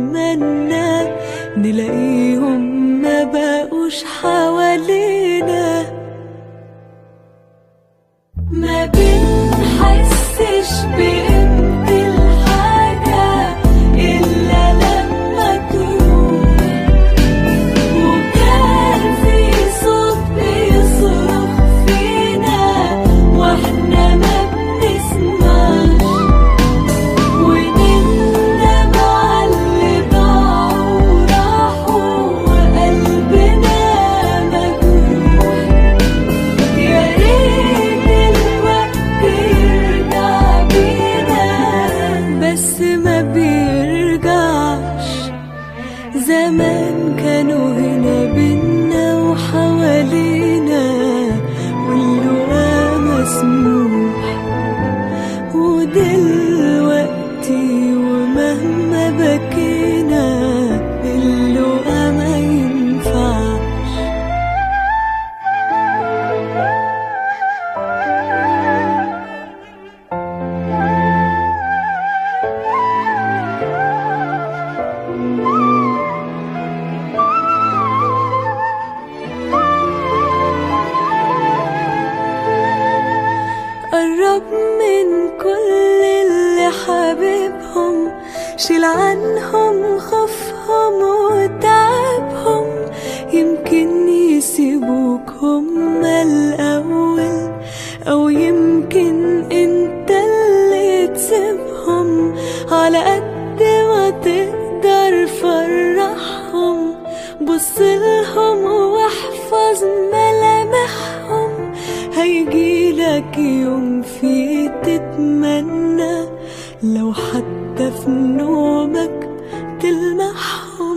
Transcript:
نتمنى نلاقيهم ما بقوش حوالينا ما بنحسش بقيمة الحاجة إلا لما تروح وكان في صوت بيصرخ فينا واحنا ما بنسمعش ونندم على اللي ضاعوا وراحوا وقلبنا مجروح يا ريت الوقت يرجع بينا بس ما بيرجعش زمان كانوا هنا بينا وحوالينا واللقا مسموح ودلوقتي ومهما بكينا اللقا ما ينفعش قرب من كل اللي حبيبهم شيل عنهم خوفهم وتعبهم يمكن يسيبوك هما الأول أو يمكن انت اللي تسيبهم على قد ما تقدر فرحهم بصلهم واحفظ ملامحهم هيجيلك يوم فيه تتمنى لو حتى في نومك تلمحهم